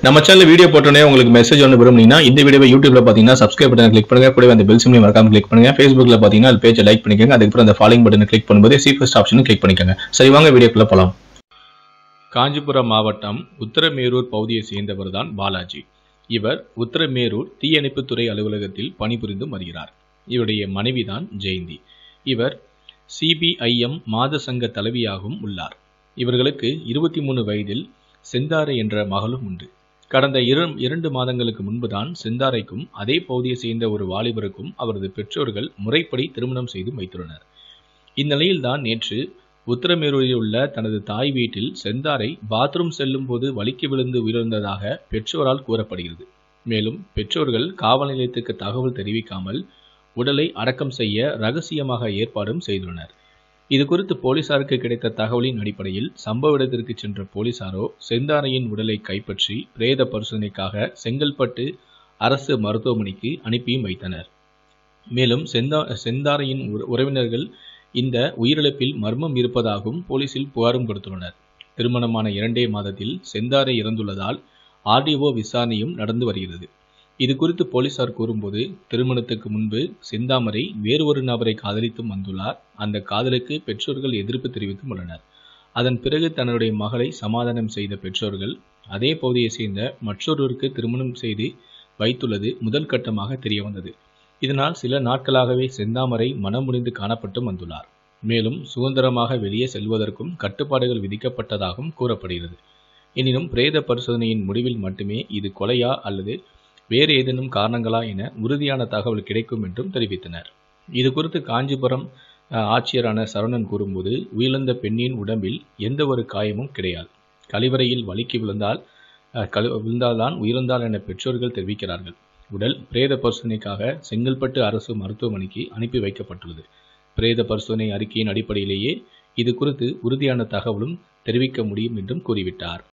நம்ம channel video போட்டோன்னே உங்களுக்கு மெசேஜ் ஒன்று விரும்புனீங்கன்னா இந்த வீடியோவை யூடியூப்ல பார்த்தீங்கன்னா சப்ஸ்கிரைப் பட்டன் கிளிக் பண்ணுங்க கூடவே அந்த பெல் சிம்லையும் மறக்காம கிளிக் பண்ணுங்க ஃபேஸ்புக்ல பார்த்தீங்கன்னா அது பேஜை லைக் பண்ணிக்கோங்க அதுக்கப்புறம் அந்த ஃபாலோயிங் பட்டனை கிளிக் பண்ணும்போது சி ஃபர்ஸ்ட் ஆப்ஷனும் கிளிக் பண்ணிக்கோங்க சரி வாங்க வீடியோக்குள்ள போலாம் காஞ்சிபுரம் மாவட்டம் உத்தரமேரூர் பகுதியை சேர்ந்தவர் தான் பாலாஜி இவர் உத்தரமேரூர் தீயணைப்புத்துறை அலுவலகத்தில் பணிபுரிந்து வருகிறார் இவருடைய மனைவிதான் ஜெயந்தி இவர் சிபிஐஎம் மாத சங்க தலைவியாகவும் உள்ளார் இவர்களுக்கு இருபத்தி மூணு வயதில் செந்தாரை என்ற மகளும் உண்டு கடந்த இரு இரண்டு மாதங்களுக்கு முன்புதான் செந்தாரைக்கும் அதே பகுதியை சேர்ந்த ஒரு வாலிபருக்கும் அவரது பெற்றோர்கள் முறைப்படி திருமணம் செய்து வைத்துள்ளனர் இந்நிலையில்தான் நேற்று உத்தரமேரூரில் உள்ள தனது தாய் வீட்டில் செந்தாரை பாத்ரூம் செல்லும் போது வலிக்கு விழுந்து உயிரிழந்ததாக பெற்றோரால் கூறப்படுகிறது மேலும் பெற்றோர்கள் காவல் நிலையத்துக்கு தகவல் தெரிவிக்காமல் உடலை அடக்கம் செய்ய ரகசியமாக ஏற்பாடும் செய்துள்ளனர் இது குறித்து போலீசாருக்கு கிடைத்த தகவலின் அடிப்படையில் சம்பவ இடத்திற்கு சென்ற போலீசாரோ செந்தாரையின் உடலை கைப்பற்றி பிரேத பரிசோதனைக்காக செங்கல்பட்டு அரசு மருத்துவமனைக்கு அனுப்பியும் வைத்தனர் மேலும் செந்தா செந்தாரையின் உற- உறவினர்கள் இந்த உயிரிழப்பில் மர்மம் இருப்பதாகவும் போலீசில் புகாரும் கொடுத்துள்ளனர் திருமணமான இரண்டே மாதத்தில் செந்தாரை இறந்துள்ளதால் ஆர்டிஓ விசாரணையும் நடந்து வருகிறது இது குறித்து போலீசார் கூறும்போது திருமணத்துக்கு முன்பு செந்தாமரை வேறு ஒரு நபரை காதலித்தும் வந்துள்ளார் அந்த காதலுக்கு பெற்றோர்கள் எதிர்ப்பு தெரிவித்தும் உள்ளனர் அதன் பிறகு தன்னுடைய மகளை சமாதானம் செய்த பெற்றோர்கள் அதே பகுதியை சேர்ந்த மற்றொருவருக்கு திருமணம் செய்து வைத்துள்ளது முதல் கட்டமாக தெரிய வந்தது இதனால் சில நாட்களாகவே செந்தாமரை மனம் முடிந்து காணப்பட்டும் வந்துள்ளார் மேலும் சுதந்திரமாக வெளியே செல்வதற்கும் கட்டுப்பாடுகள் விதிக்கப்பட்டதாகவும் கூறப்படுகிறது எனினும் பிரேத பரிசோதனையின் முடிவில் மட்டுமே இது கொலையா அல்லது வேறு ஏதேனும் காரணங்களா என உறுதியான தகவல் கிடைக்கும் என்றும் தெரிவித்தனர் இது குறித்து காஞ்சிபுரம் அஹ், ஆட்சியரான சரவணன் கூறும்போது உயிரிழந்த பெண்ணின் உடம்பில் எந்த ஒரு காயமும் கிடையாது கழிவறையில் வலிக்கு விழுந்தால் அஹ், கழு விழுந்தால்தான் உயிரிழந்தால் என பெற்றோர்கள் தெரிவிக்கிறார்கள் உடல் பிரேத பரிசோதனைக்காக செங்கல்பட்டு அரசு மருத்துவமனைக்கு அனுப்பி வைக்கப்பட்டுள்ளது பிரேத பரிசோதனை அறிக்கையின் அடிப்படையிலேயே இது குறித்து உறுதியான தகவலும் தெரிவிக்க முடியும் என்றும் கூறிவிட்டார்